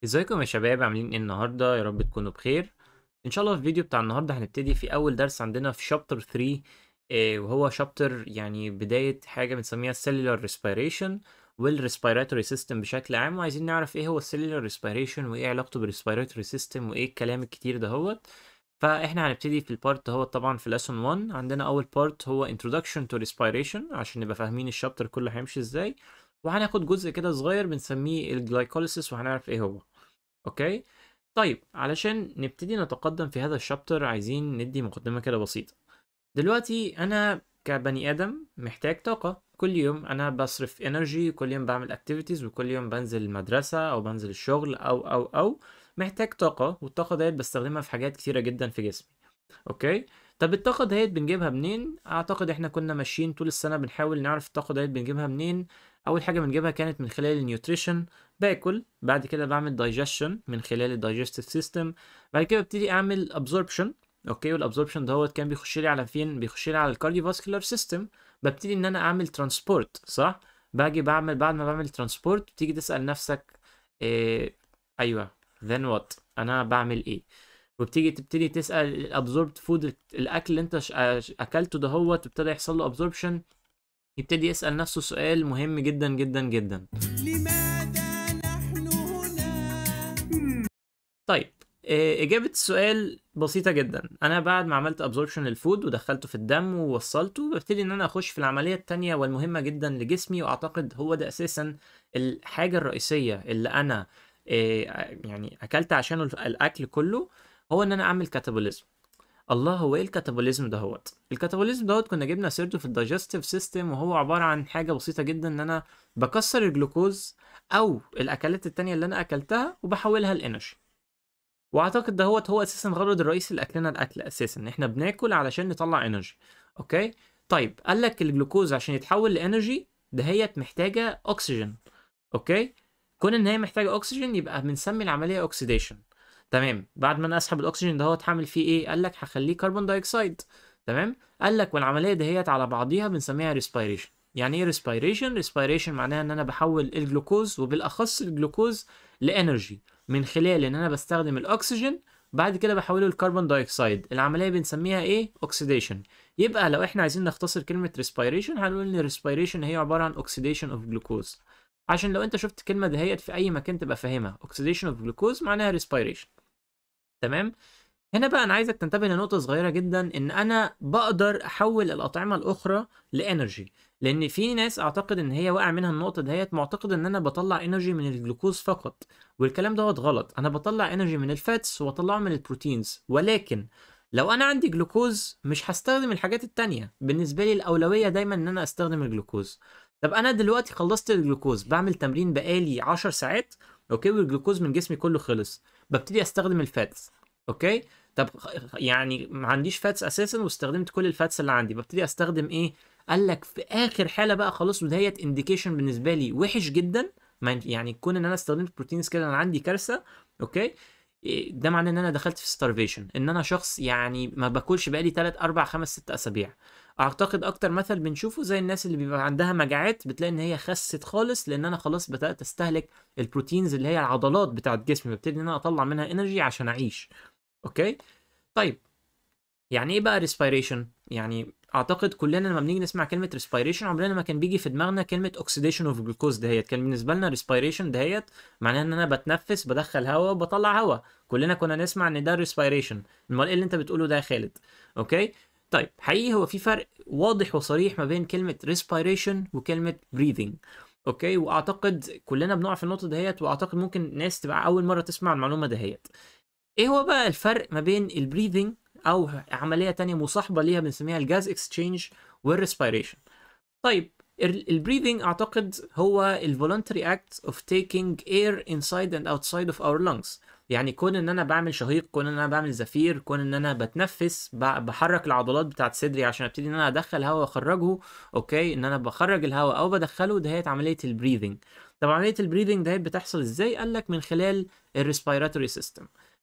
ازيكم يا شباب عاملين ايه النهارده يا رب تكونوا بخير ان شاء الله في الفيديو بتاع النهارده هنبتدي في اول درس عندنا في شابتر 3 آه، وهو شابتر يعني بداية حاجة بنسميها cellular respiration والريسبيراتوري سيستم بشكل عام وعايزين نعرف ايه هو السيلولار ريسبيريشن وايه علاقته بالريسبيراتوري سيستم وايه الكلام الكتير دهوت فاحنا هنبتدي في البارت هو طبعا في lesson 1 عندنا اول بارت هو introduction to respiration عشان نبقى فاهمين الشابتر كله هيمشي ازاي وهناخد جزء كده صغير بنسميه الجلايكوليسيس وهنعرف ايه هو اوكي طيب علشان نبتدي نتقدم في هذا الشابتر عايزين ندي مقدمة كده بسيطة دلوقتي انا كبني ادم محتاج طاقة كل يوم انا بصرف انرجي كل يوم بعمل اكتيفيتيز وكل يوم بنزل المدرسة او بنزل الشغل او او او محتاج طاقة والطاقة ديت بستخدمها في حاجات كتيرة جدا في جسمي اوكي طب الطاقة ديت بنجيبها منين اعتقد احنا كنا ماشيين طول السنة بنحاول نعرف الطاقة ديت بنجيبها منين اول حاجة بنجيبها كانت من خلال النيوتريشن باكل بعد كده بعمل دايجيشن من خلال الدايجستيف سيستم بعد كده ببتدي اعمل ابزوربشن اوكي والابزوربشن دوت كان بيخش لي على فين بيخش لي على الكارديوفاسكولار سيستم ببتدي ان انا اعمل ترانسبورت صح باجي بعمل بعد ما بعمل ترانسبورت بتيجي تسال نفسك إيه ايوه then what انا بعمل ايه وبتيجي تبتدي تسال الابزوربد فود الاكل اللي انت ش- آه، اكلته دهوت ابتدى يحصل له ابزوربشن يبتدي يسال نفسه سؤال مهم جدا جدا جدا لماذا نحن هنا؟ طيب آه، إجابة السؤال بسيطة جدا أنا بعد ما عملت أبزوربشن للفود ودخلته في الدم ووصلته ببتدي إن أنا أخش في العملية التانية والمهمة جدا لجسمي وأعتقد هو ده أساسا الحاجة الرئيسية اللي أنا آه، يعني أكلت عشانه الأكل كله هو إن أنا أعمل كاتابوليزم الله هو ايه الكاتابوليزم دهوت الكاتابوليزم دهوت كنا جبنا سيرته في الدايجستيف سيستم وهو عبارة عن حاجة بسيطة جدا ان انا بكسر الجلوكوز او الاكلات التانية اللي انا اكلتها وبحولها لانرجي واعتقد دهوت هو اساسا الغرض الرئيسي لاكلنا الاكل اساسا ان احنا بناكل علشان نطلع انرجي اوكي طيب قال لك الجلوكوز عشان يتحول لانرجي دهيت محتاجة اكسجين اوكي كون ان هي محتاجة اكسجين يبقى بنسمي العملية اوكسيديشن تمام بعد ما انا اسحب الاكسجين دهوت هعمل فيه ايه قال لك هخليه كربون دايوكسيد تمام قال لك والعمليه دهيت على بعضيها بنسميها ريسبيريشن يعني ايه ريسبيريشن ريسبيريشن معناها ان انا بحول الجلوكوز وبالاخص الجلوكوز لانرجي من خلال ان انا بستخدم الاكسجين بعد كده بحوله لكربون دايوكسيد العمليه بنسميها ايه اوكسيديشن يبقى لو احنا عايزين نختصر كلمه ريسبيريشن هنقول ان ريسبيريشن هي عباره عن اوكسيديشن اوف جلوكوز عشان لو انت شفت الكلمه دهيت في اي مكان تبقى فاهمها اوكسيديشن اوف جلوكوز معناها ريسبيريشن تمام هنا بقى انا عايزك تنتبه لنقطه صغيره جدا ان انا بقدر احول الاطعمه الاخرى لانرجي لان في ناس اعتقد ان هي واقع منها النقطه دهيت معتقد ان انا بطلع انرجي من الجلوكوز فقط والكلام دوت غلط انا بطلع انرجي من الفاتس وبطلعه من البروتينز ولكن لو انا عندي جلوكوز مش هستخدم الحاجات التانية بالنسبه لي الاولويه دايما ان انا استخدم الجلوكوز طب انا دلوقتي خلصت الجلوكوز بعمل تمرين بقالي 10 ساعات اوكي والجلوكوز من جسمي كله خلص ببتدي استخدم الفاتس اوكي طب خ- يعني ما عنديش فاتس اساسا واستخدمت كل الفاتس اللي عندي ببتدي استخدم ايه قال لك في اخر حاله بقى خلاص ودهيت انديكيشن بالنسبه لي وحش جدا ما ينف- يعني كون ان انا استخدمت بروتينز كده انا عندي كارثه اوكي إيه، ده معناه ان انا دخلت في ستارفيشن ان انا شخص يعني ما باكلش بقالي 3 4 5 6 اسابيع اعتقد اكتر مثل بنشوفه زي الناس اللي بيبقى عندها مجاعات بتلاقي ان هي خست خالص لان انا خلاص بدات استهلك البروتينز اللي هي العضلات بتاعت جسمي ببتدي ان انا اطلع منها انرجي عشان اعيش اوكي طيب يعني ايه بقى ريسبيريشن يعني اعتقد كلنا لما بنيجي نسمع كلمه ريسبيريشن عمرنا ما كان بيجي في دماغنا كلمه اوكسيديشن اوف جلوكوز دهيت كان بالنسبه لنا ريسبيريشن دهيت معناها ان انا بتنفس بدخل هواء وبطلع هواء كلنا كنا نسمع ان ده ريسبيريشن امال ايه اللي انت بتقوله ده يا خالد اوكي طيب حقيقي هو في فرق واضح وصريح ما بين كلمه ريسبيريشن وكلمه breathing اوكي واعتقد كلنا بنقع في النقطه دهيت واعتقد ممكن ناس تبقى اول مره تسمع المعلومه دهيت ايه هو بقى الفرق ما بين البريذنج او عمليه تانية مصاحبه ليها بنسميها الجاز اكسشينج والريسبيريشن طيب البريذنج اعتقد هو الفولنتري اكت اوف تيكينج اير انسايد اند اوتسايد اوف اور لانجز يعني كون ان انا بعمل شهيق كون ان انا بعمل زفير كون ان انا بتنفس ب- بحرك العضلات بتاعت صدري عشان ابتدي ان انا ادخل هواء واخرجه اوكي ان انا بخرج الهواء او بدخله دهيت عمليه البريذنج طب عمليه البريذنج دهيت بتحصل ازاي قال لك من خلال الريسبيراتوري سيستم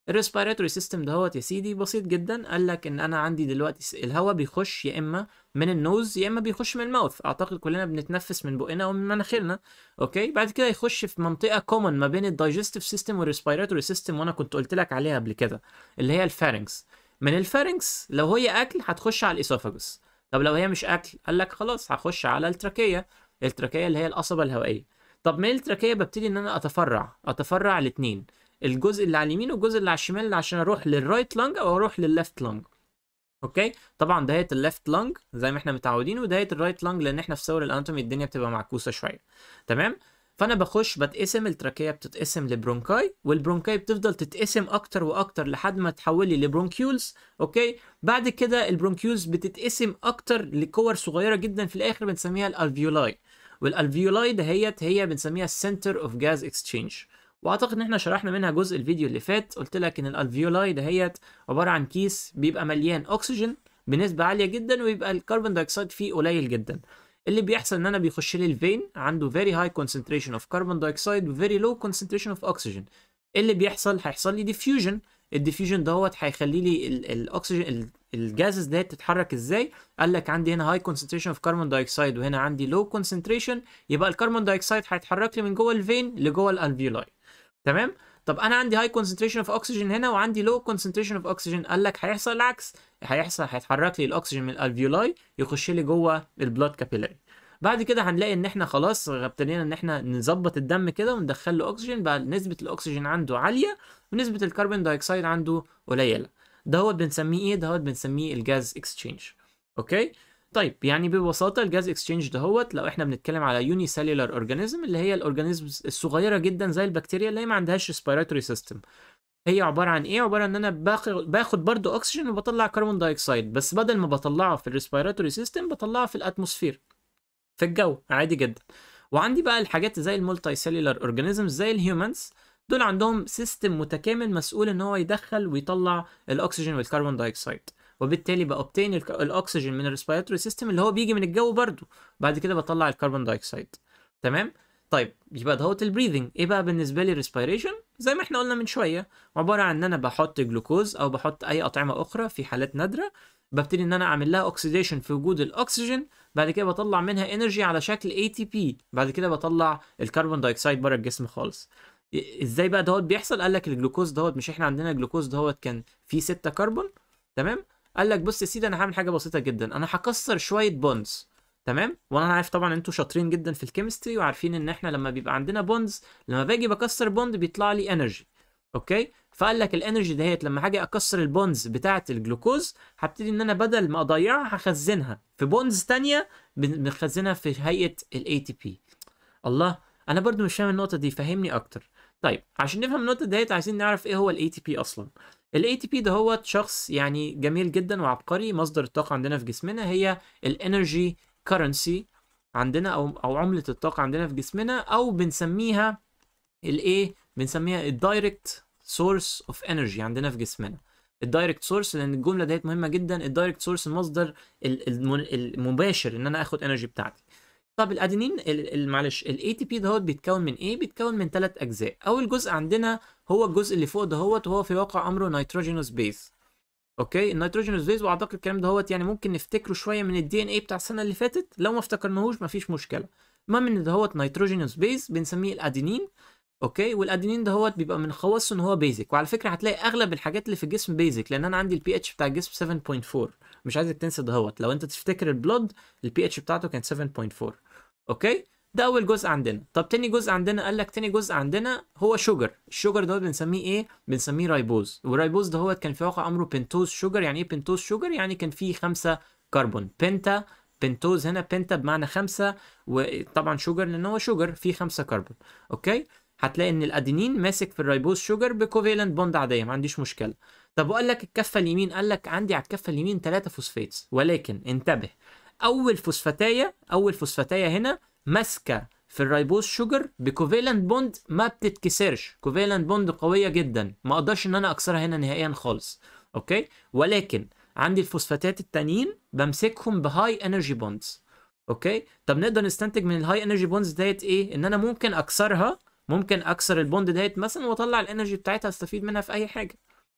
الريسبيراتوري سيستم دهوت يا سيدي بسيط جدا قال لك ان انا عندي دلوقتي س- الهواء بيخش يا اما من النوز يا اما بيخش من الماوث اعتقد كلنا بنتنفس من بقنا او من مناخيرنا اوكي بعد كده يخش في منطقه كومن ما بين الدايجستيف سيستم والريسبيراتوري سيستم وانا كنت قلت لك عليها قبل كده اللي هي الفارنكس من الفارنكس لو هي اكل هتخش على الاسوفاجوس طب لو هي مش اكل قال لك خلاص هخش على التراكيه التراكيه اللي هي القصبه الهوائيه طب من التراكيه ببتدي ان انا اتفرع اتفرع الاثنين الجزء اللي على اليمين والجزء اللي على الشمال عشان اروح للرايت لانج او اروح للليفت لانج اوكي طبعا دهية الليفت لانج زي ما احنا متعودين ودهية الرايت لانج لان احنا في صور الاناتومي الدنيا بتبقى معكوسه شويه تمام فانا بخش بتقسم التراكيه بتتقسم لبرونكاي والبرونكاي بتفضل تتقسم اكتر واكتر لحد ما تحول لي لبرونكيولز اوكي بعد كده البرونكيولز بتتقسم اكتر لكور صغيره جدا في الاخر بنسميها الالفيولاي والالفيولاي دهيت هي بنسميها السنتر اوف جاز اكسشينج واعتقد ان احنا شرحنا منها جزء الفيديو اللي فات قلت لك ان الالفيولاي دهيت عباره عن كيس بيبقى مليان اكسجين بنسبه عاليه جدا ويبقى الكربون دايوكسيد فيه قليل جدا اللي بيحصل ان انا بيخش لي الفين عنده very high concentration of carbon dioxide و very low concentration of oxygen اللي بيحصل هيحصل لي diffusion الديفيوجن دوت هيخلي لي ال- الاكسجين ال- الجازز ديت تتحرك ازاي قال لك عندي هنا هاي concentration of carbon dioxide وهنا عندي low concentration يبقى الكربون دايوكسيد هيتحرك لي من جوه الفين لجوه الالفيولاي تمام طب انا عندي هاي concentration اوف اوكسجين هنا وعندي لو concentration اوف اوكسجين قال لك هيحصل العكس هيحصل هيتحرك لي الاكسجين من الالفيولاي يخش لي جوه البلاد كابيلاري بعد كده هنلاقي ان احنا خلاص ابتدينا ان احنا نظبط الدم كده وندخل له اكسجين بقى نسبه الاكسجين عنده عاليه ونسبه الكربون دايوكسيد عنده قليله ده هو بنسميه ايه ده هو بنسميه الجاز اكسشينج اوكي طيب يعني ببساطه الجاز اكسشينج دهوت لو احنا بنتكلم على يوني سيلولار اورجانيزم اللي هي الاورجانيزمز الصغيره جدا زي البكتيريا اللي هي ما عندهاش ريسبيراتوري سيستم هي عباره عن ايه عباره ان انا باخد باخد برضو اكسجين وبطلع كربون دايوكسيد بس بدل ما بطلعه في الريسبيراتوري سيستم بطلعه في الاتموسفير في الجو عادي جدا وعندي بقى الحاجات زي المولتي سيلولار اورجانيزمز زي الهيومنز دول عندهم سيستم متكامل مسؤول ان هو يدخل ويطلع الاكسجين والكربون دايوكسيد وبالتالي باوبتين الاكسجين من الريسبيراتوري سيستم اللي هو بيجي من الجو برضو بعد كده بطلع الكربون دايوكسيد تمام طيب يبقى دهوت البريذنج ايه بقى بالنسبه لي ريسبيريشن زي ما احنا قلنا من شويه عباره عن ان انا بحط جلوكوز او بحط اي اطعمه اخرى في حالات نادره ببتدي ان انا اعمل لها اوكسيديشن في وجود الاكسجين بعد كده بطلع منها انرجي على شكل اي تي بي بعد كده بطلع الكربون دايوكسيد بره الجسم خالص إيه- ازاي بقى دهوت بيحصل قال لك الجلوكوز دهوت مش احنا عندنا الجلوكوز دهوت كان فيه 6 كربون تمام قال لك بص يا سيدي انا هعمل حاجه بسيطه جدا انا هكسر شويه بوندز تمام وانا عارف طبعا انتوا شاطرين جدا في الكيمستري وعارفين ان احنا لما بيبقى عندنا بوندز لما باجي بكسر بوند بيطلع لي انرجي اوكي فقال لك الانرجي دهيت لما هاجي اكسر البوندز بتاعه الجلوكوز هبتدي ان انا بدل ما اضيعها هخزنها في بوندز تانية بن- بنخزنها في هيئه الاي تي بي الله انا برضو مش فاهم النقطه دي فهمني اكتر طيب عشان نفهم النقطه ديت عايزين نعرف ايه هو الاي تي بي اصلا الاي تي بي ده هو شخص يعني جميل جدا وعبقري مصدر الطاقه عندنا في جسمنا هي الانرجي كرنسي عندنا او او عمله الطاقه عندنا في جسمنا او بنسميها الايه بنسميها الدايركت سورس اوف انرجي عندنا في جسمنا الدايركت سورس لان الجمله ديت مهمه جدا الدايركت سورس المصدر ال- المن- المباشر ان انا اخد انرجي بتاعتي طب الادينين ال- ال- معلش الاي تي بي دهوت بيتكون من ايه بيتكون من ثلاث اجزاء اول جزء عندنا هو الجزء اللي فوق دهوت وهو في واقع امره نيتروجينوس بيز اوكي النيتروجينوس بيز واعتقد الكلام دهوت يعني ممكن نفتكره شويه من الدي ان اي بتاع السنه اللي فاتت لو ما افتكرناهوش مفيش مشكله المهم ان دهوت نيتروجينوس بيز بنسميه الادينين اوكي والادينين دهوت بيبقى من خواصه ان هو بيزك وعلى فكره هتلاقي اغلب الحاجات اللي في الجسم بيزك لان انا عندي البي اتش بتاع الجسم 7.4 مش عايزك تنسى دهوت لو انت تفتكر البلود البي اتش بتاعته كانت 7.4 اوكي ده اول جزء عندنا طب تاني جزء عندنا قال لك تاني جزء عندنا هو شوجر الشوجر ده بنسميه ايه بنسميه رايبوز والرايبوز ده هو كان في واقع امره بنتوز شوجر يعني ايه بنتوز شوجر يعني كان فيه خمسة كربون بنتا بنتوز هنا بنتا بمعنى خمسة وطبعا شوجر لان هو شوجر فيه خمسة كربون اوكي هتلاقي ان الادينين ماسك في الرايبوز شوجر بكوفيلنت بوند عاديه ما عنديش مشكله طب وقال لك الكفه اليمين قال لك عندي على الكفه اليمين ثلاثه فوسفاتس ولكن انتبه اول فوسفاتايه اول فوسفاتايه هنا ماسكه في الرايبوز شوجر بكوفيلنت بوند ما بتتكسرش كوفيلنت بوند قويه جدا ما اقدرش ان انا اكسرها هنا نهائيا خالص اوكي ولكن عندي الفوسفاتات التانيين بمسكهم بهاي انرجي بوندز اوكي طب نقدر نستنتج من الهاي انرجي بوندز ديت ايه ان انا ممكن اكسرها ممكن اكسر البوند ديت مثلا واطلع الانرجي بتاعتها استفيد منها في اي حاجه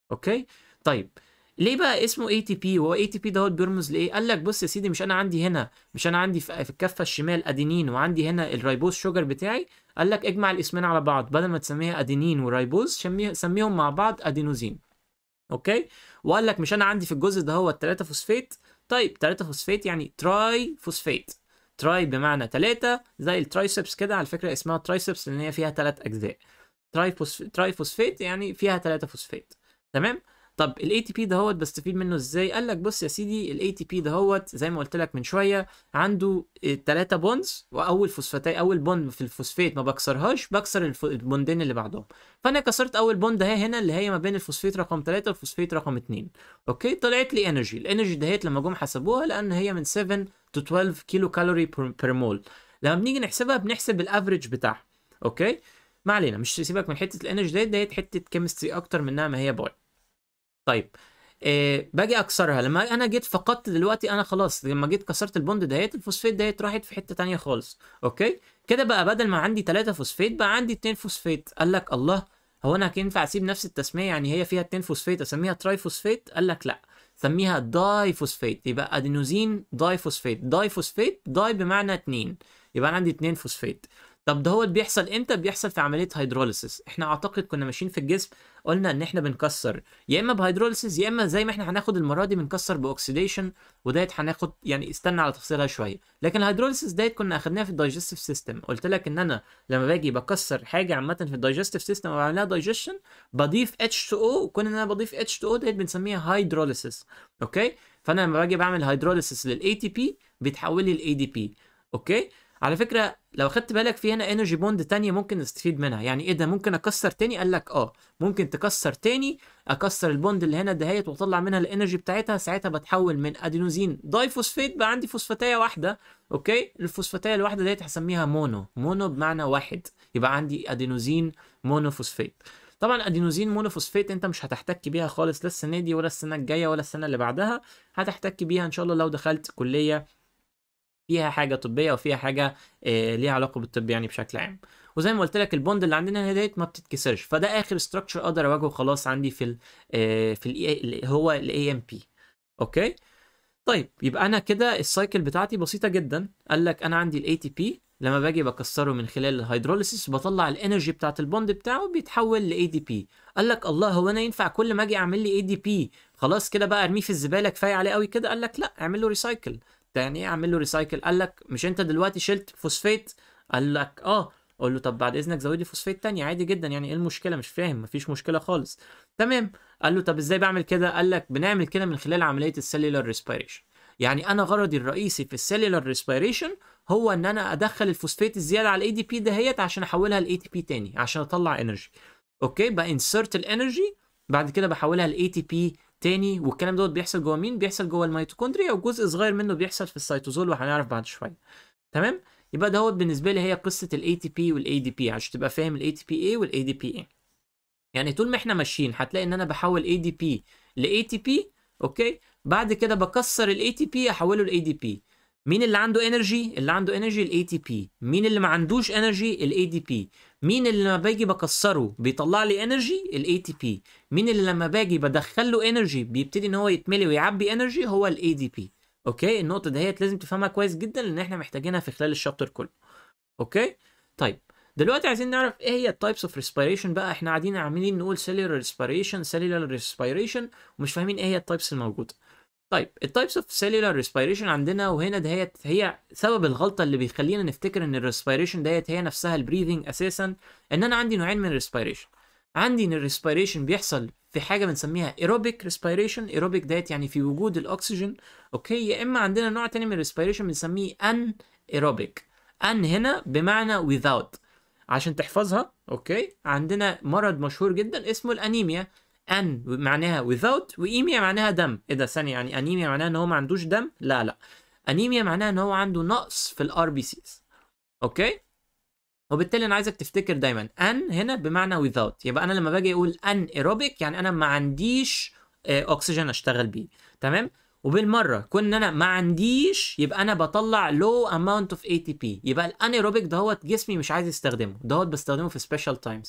اوكي طيب ليه بقى اسمه اي تي بي وهو اي تي بي دوت بيرمز لايه قال لك بص يا سيدي مش انا عندي هنا مش انا عندي في في الكفه الشمال ادينين وعندي هنا الريبوز شوجر بتاعي قال لك اجمع الاسمين على بعض بدل ما تسميها ادينين ورايبوز شميه سميهم مع بعض ادينوزين اوكي وقال لك مش انا عندي في الجزء ده هو 3 فوسفات طيب 3 فوسفات يعني تراي فوسفات تراي بمعنى 3 زي الترايسبس كده على فكره اسمها ترايسبس لان هي فيها ثلاث اجزاء تراي فوسف... تراي فوسفات يعني فيها 3 فوسفات تمام طب الاي تي بي دهوت بستفيد منه ازاي قال لك بص يا سيدي الاي تي بي دهوت زي ما قلت لك من شويه عنده ثلاثه بونز واول فوسفاتي اول بوند في الفوسفات ما بكسرهاش بكسر الف... البوندين اللي بعدهم فانا كسرت اول بوند اهي هنا اللي هي ما بين الفوسفات رقم 3 والفوسفات رقم 2 اوكي طلعت لي انرجي الانرجي دهيت لما جم حسبوها لان هي من 7 to 12 كيلو كالوري بير مول لما بنيجي نحسبها بنحسب الافريج بتاعها اوكي ما علينا مش سيبك من حته الانرجي ديت ديت حته كيمستري اكتر منها ما هي باي طيب إيه باجي اكسرها لما انا جيت فقدت دلوقتي انا خلاص لما جيت كسرت البوند دهيت الفوسفات دهيت راحت في حته تانية خالص اوكي كده بقى بدل ما عندي 3 فوسفات بقى عندي 2 فوسفات قال لك الله هو انا ينفع اسيب نفس التسميه يعني هي فيها 2 فوسفات اسميها تراي فوسفات قال لك لا سميها داي فوسفات يبقى ادينوزين داي فوسفات داي فوسفات داي بمعنى 2 يبقى انا عندي 2 فوسفات طب ده هو بيحصل امتى بيحصل في عمليه هيدروليسيس احنا اعتقد كنا ماشيين في الجسم قلنا ان احنا بنكسر يا اما بهيدروليسيس يا اما زي ما احنا هناخد المره دي بنكسر باوكسيديشن وديت هناخد يعني استنى على تفصيلها شويه لكن الهيدروليسيس ديت كنا اخدناها في الدايجستيف سيستم قلت لك ان انا لما باجي بكسر حاجه عامه في الدايجستيف سيستم وبعمل لها دايجيشن بضيف H2O وكون ان انا بضيف H2O ديت بنسميها هيدروليسيس اوكي فانا لما باجي بعمل هيدروليسيس للاي تي بي بيتحول لي الاي دي بي اوكي على فكره لو خدت بالك في هنا انرجي بوند تانية ممكن نستفيد منها يعني ايه ده ممكن اكسر تاني قال لك اه ممكن تكسر تاني اكسر البوند اللي هنا دهيت واطلع منها الانرجي بتاعتها ساعتها بتحول من ادينوزين داي فوسفات بقى عندي فوسفاتيه واحده اوكي الفوسفاتيه الواحده ديت هسميها مونو مونو بمعنى واحد يبقى عندي ادينوزين مونو فوسفات طبعا ادينوزين مونوفوسفات انت مش هتحتك بيها خالص لا السنه دي ولا السنه الجايه ولا السنه اللي بعدها هتحتك بيها ان شاء الله لو دخلت كليه فيها حاجه طبيه وفيها حاجه آه ليها علاقه بالطب يعني بشكل عام وزي ما قلت لك البوند اللي عندنا هنا ديت ما بتتكسرش فده اخر ستراكشر اقدر اواجهه خلاص عندي في ال آه في ال هو الاي ام بي اوكي طيب يبقى انا كده السايكل بتاعتي بسيطه جدا قال لك انا عندي الاي تي بي لما باجي بكسره من خلال الهيدروليسيس بطلع الانرجي بتاعت البوند بتاعه بيتحول لاي دي بي قال لك الله هو انا ينفع كل ما اجي اعمل لي اي دي بي خلاص كده بقى ارميه في الزباله كفايه عليه قوي كده قال لك لا اعمل له ريسايكل ده يعني ايه اعمل له ريسايكل قال لك مش انت دلوقتي شلت فوسفات قال لك اه قول له طب بعد اذنك زود لي فوسفات تاني عادي جدا يعني ايه المشكله مش فاهم مفيش مشكله خالص تمام قال له طب ازاي بعمل كده قال لك بنعمل كده من خلال عمليه السيلولار ريسبيريشن يعني انا غرضي الرئيسي في السيلولار ريسبيريشن هو ان انا ادخل الفوسفات الزياده على الاي دي بي دهيت عشان احولها لاي تي بي تاني عشان اطلع انرجي اوكي بانسرت الانرجي بعد كده بحولها لاي تي بي تاني والكلام دوت بيحصل جوه مين بيحصل جوه الميتوكوندريا وجزء صغير منه بيحصل في السيتوزول وهنعرف بعد شويه تمام يبقى دوت بالنسبه لي هي قصه الاي تي بي والاي دي بي عشان تبقى فاهم الاي تي بي ايه والاي دي بي ايه يعني طول ما احنا ماشيين هتلاقي ان انا بحول اي دي بي لاي تي بي اوكي بعد كده بكسر الاي تي بي احوله لاي دي بي مين اللي عنده انرجي اللي عنده انرجي الاي تي بي مين اللي ما عندوش انرجي الاي دي بي مين اللي لما باجي بكسره بيطلع لي انرجي الاي تي بي مين اللي لما باجي بدخل له انرجي بيبتدي ان هو يتملي ويعبي انرجي هو الاي دي بي اوكي النقطه دهيت لازم تفهمها كويس جدا لان احنا محتاجينها في خلال الشابتر كله اوكي طيب دلوقتي عايزين نعرف ايه هي التايبس اوف ريسبيريشن بقى احنا قاعدين عاملين نقول سيلولار ريسبيريشن سيلولار ريسبيريشن ومش فاهمين ايه هي التايبس الموجوده طيب التايبس اوف سيلولار ريسبيريشن عندنا وهنا دهيت هي سبب الغلطه اللي بيخلينا نفتكر ان الريسبيريشن ديت هي نفسها البريذنج اساسا ان انا عندي نوعين من الريسبيريشن عندي ان الريسبيريشن بيحصل في حاجه بنسميها ايروبيك ريسبيريشن ايروبيك ديت يعني في وجود الاكسجين اوكي يا اما عندنا نوع تاني من الريسبيريشن بنسميه ان ايروبيك ان هنا بمعنى without عشان تحفظها اوكي عندنا مرض مشهور جدا اسمه الانيميا ان معناها without وايميا معناها دم ايه ده ثانيه يعني انيميا معناها ان هو ما عندوش دم لا لا انيميا معناها ان هو عنده نقص في الار بي سيز اوكي وبالتالي انا عايزك تفتكر دايما ان هنا بمعنى without يبقى انا لما باجي اقول ان ايروبيك يعني انا ما عنديش آه، اكسجين اشتغل بيه تمام وبالمره كون ان انا ما عنديش يبقى انا بطلع لو اماونت اوف اي تي بي يبقى الانيروبيك دهوت جسمي مش عايز يستخدمه دهوت بستخدمه في سبيشال تايمز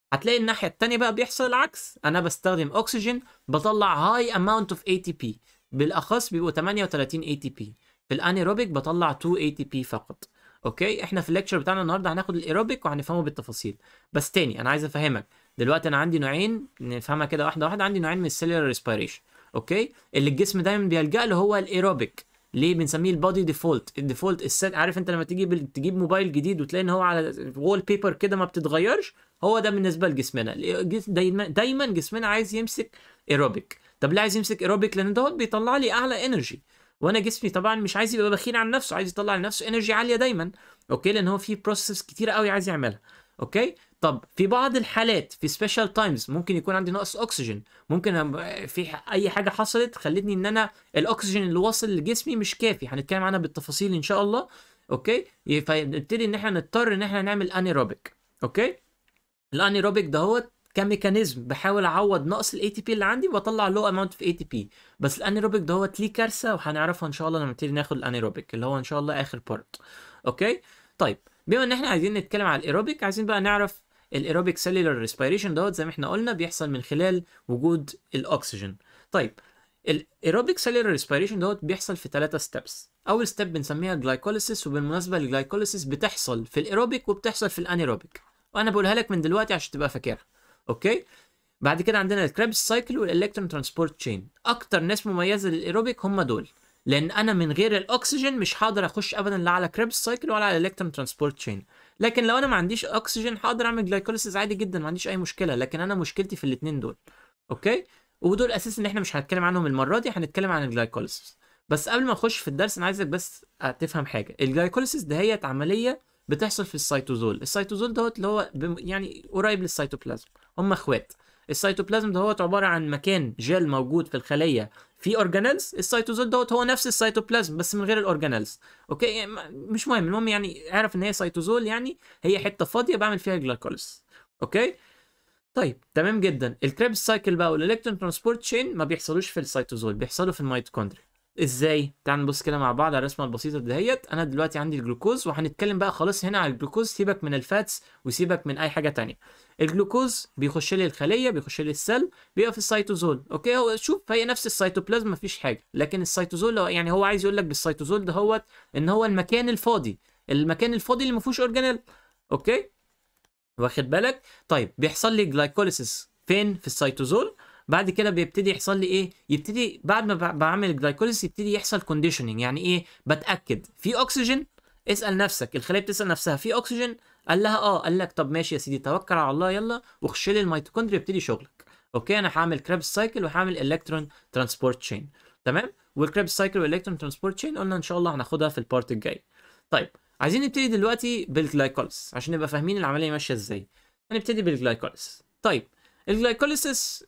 هتلاقي الناحيه التانية بقى بيحصل العكس انا بستخدم اكسجين بطلع هاي اماونت اوف اي تي بي بالاخص بيبقوا 38 اي تي بي في الانيروبيك بطلع 2 اي تي بي فقط اوكي احنا في الليكتشر بتاعنا النهارده هناخد الايروبيك وهنفهمه بالتفاصيل بس تاني انا عايز افهمك دلوقتي انا عندي نوعين نفهمها كده واحده واحده عندي نوعين من السيلولار ريسبيريشن اوكي اللي الجسم دايما بيلجأ له هو الايروبيك ليه بنسميه البادي ديفولت الديفولت السيت عارف انت لما تجيب تجيب موبايل جديد وتلاقي ان هو على وول بيبر كده ما بتتغيرش هو ده بالنسبه لجسمنا الجس- دايما دايما جسمنا عايز يمسك ايروبيك طب ليه عايز يمسك ايروبيك لان دوت بيطلع لي اعلى انرجي وانا جسمي طبعا مش عايز يبقى بخيل عن نفسه عايز يطلع لنفسه انرجي عاليه دايما اوكي لان هو في بروسيس كتير قوي عايز يعملها اوكي طب في بعض الحالات في سبيشال تايمز ممكن يكون عندي نقص اكسجين ممكن أب- في ح- اي حاجه حصلت خلتني ان انا الاكسجين اللي واصل لجسمي مش كافي هنتكلم عنها بالتفاصيل ان شاء الله اوكي ي- فنبتدي ان احنا نضطر ان احنا نعمل انيروبيك اوكي الانيروبيك دهوت كميكانيزم بحاول اعوض نقص الاي تي بي اللي عندي واطلع لو اماونت في اي تي بي بس الانيروبيك دهوت ليه كارثه وهنعرفها ان شاء الله لما نبتدي ناخد الانيروبيك اللي هو ان شاء الله اخر بارت اوكي طيب بما ان احنا عايزين نتكلم على الايروبيك عايزين بقى نعرف الايروبيك سيلولار ريسبيريشن دوت زي ما احنا قلنا بيحصل من خلال وجود الاكسجين طيب الايروبيك سيلولار ريسبيريشن دوت بيحصل في ثلاثة ستيبس اول ستيب بنسميها جلايكوليسيس وبالمناسبه الجلايكوليسيس بتحصل في الايروبيك وبتحصل في الانيروبيك وانا بقولها لك من دلوقتي عشان تبقى فاكرها اوكي بعد كده عندنا الكريبس سايكل والالكترون ترانسبورت تشين اكتر ناس مميزه للايروبيك هم دول لان انا من غير الاكسجين مش هقدر اخش ابدا لا على كريبس سايكل ولا على الكترون ترانسبورت تشين لكن لو انا ما عنديش اكسجين هقدر اعمل جلايكوليسيس عادي جدا ما عنديش اي مشكله لكن انا مشكلتي في الاثنين دول اوكي ودول اساس ان احنا مش هنتكلم عنهم المره دي هنتكلم عن الجلايكوليسيس بس قبل ما نخش في الدرس انا عايزك بس تفهم حاجه الجلايكوليسيس دهيت عمليه بتحصل في السيتوزول السيتوزول دوت اللي هو بم- يعني قريب للسيتوبلازم هم اخوات السيتوبلازم دوت عباره عن مكان جيل موجود في الخليه فيه اورجانيلز السيتوزول دوت هو نفس السيتوبلازم بس من غير الاورجانيلز اوكي يعني ما- مش مهم المهم يعني اعرف ان هي سيتوزول يعني هي حته فاضيه بعمل فيها جلايكوليسيس اوكي طيب تمام جدا الكريبس سايكل بقى والالكترون ترانسبورت تشين ما بيحصلوش في السيتوزول بيحصلوا في الميتوكوندريا ازاي تعال نبص كده مع بعض على الرسمه البسيطه دهيت انا دلوقتي عندي الجلوكوز وهنتكلم بقى خلاص هنا على الجلوكوز سيبك من الفاتس وسيبك من اي حاجه تانية الجلوكوز بيخش لي الخليه بيخش لي السيل بيبقى في السيتوزول اوكي هو شوف هي نفس السيتوبلازم مفيش حاجه لكن السيتوزول هو- يعني هو عايز يقول لك بالسيتوزول دهوت ان هو المكان الفاضي المكان الفاضي اللي ما فيهوش اورجانيل اوكي واخد بالك طيب بيحصل لي جلايكوليسيس فين في السيتوزول بعد كده بيبتدي يحصل لي ايه يبتدي بعد ما ب- بعمل الجلايكوليسيس يبتدي يحصل كونديشننج يعني ايه بتاكد في اكسجين اسال نفسك الخليه بتسال نفسها في اكسجين قال لها اه قال لك طب ماشي يا سيدي توكل على الله يلا وخش لي الميتوكوندريا يبتدي شغلك اوكي انا هعمل كريبس سايكل وهعمل الكترون ترانسبورت تشين تمام والكريبس سايكل والالكترون ترانسبورت تشين قلنا ان شاء الله هناخدها في البارت الجاي طيب عايزين نبتدي دلوقتي بالجلايكوليسيس عشان نبقى فاهمين العمليه ماشيه ازاي هنبتدي بالجلايكوليسيس طيب الجلايكوليسيس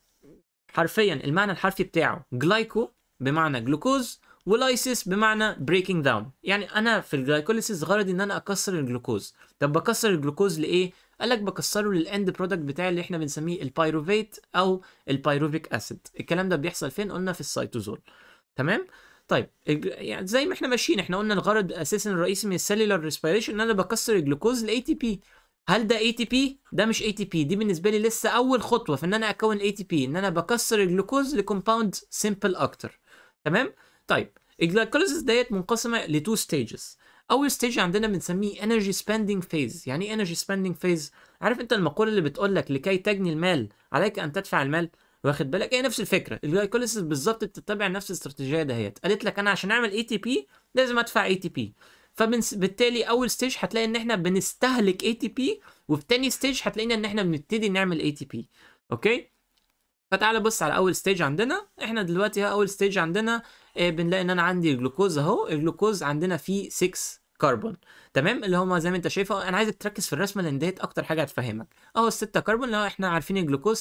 حرفيا المعنى الحرفي بتاعه جلايكو بمعنى جلوكوز ولايسيس بمعنى بريكنج داون يعني انا في الجلايكوليسيس غرضي ان انا اكسر الجلوكوز طب بكسر الجلوكوز لايه قال لك بكسره للاند برودكت بتاعي اللي احنا بنسميه البايروفيت او البايروفيك اسيد الكلام ده بيحصل فين قلنا في السيتوزول تمام طيب الج- يعني زي ما احنا ماشيين احنا قلنا الغرض اساسا الرئيسي من السيلولار ريسبيريشن ان انا بكسر الجلوكوز لاي تي بي هل ده اي تي بي ده مش اي تي بي دي بالنسبه لي لسه اول خطوه في ان انا اكون اي تي بي ان انا بكسر الجلوكوز لكومباوند سيمبل اكتر تمام طيب الجلايكوليسيس ديت منقسمه لتو ستيجز اول ستيج عندنا بنسميه انرجي سبيندنج فيز يعني ايه انرجي سبيندنج فيز عارف انت المقوله اللي بتقول لك لكي تجني المال عليك ان تدفع المال واخد بالك هي نفس الفكره الجلايكوليسيس بالظبط بتتبع نفس الاستراتيجيه دهيت قالت لك انا عشان اعمل اي تي بي لازم ادفع اي تي بي فبالتالي اول ستيج هتلاقي ان احنا بنستهلك اي تي بي وفي تاني ستيج هتلاقينا ان احنا بنبتدي نعمل اي تي بي اوكي فتعالى بص على اول ستيج عندنا احنا دلوقتي ها اول ستيج عندنا آه، بنلاقي ان انا عندي الجلوكوز اهو الجلوكوز عندنا فيه 6 كربون تمام اللي هما زي ما انت شايفه انا عايزك تركز في الرسمه لان ديت اكتر حاجه هتفهمك اهو الستة كربون اللي هو احنا عارفين الجلوكوز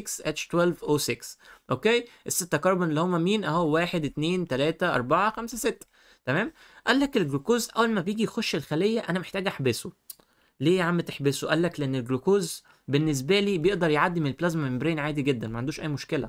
C6H12O6 اوكي الستة كربون اللي هما مين اهو 1 2 3 4 5 6 تمام قال لك الجلوكوز اول ما بيجي يخش الخليه انا محتاج احبسه ليه يا عم تحبسه قال لك لان الجلوكوز بالنسبه لي بيقدر يعدي من البلازما ممبرين عادي جدا ما عندوش اي مشكله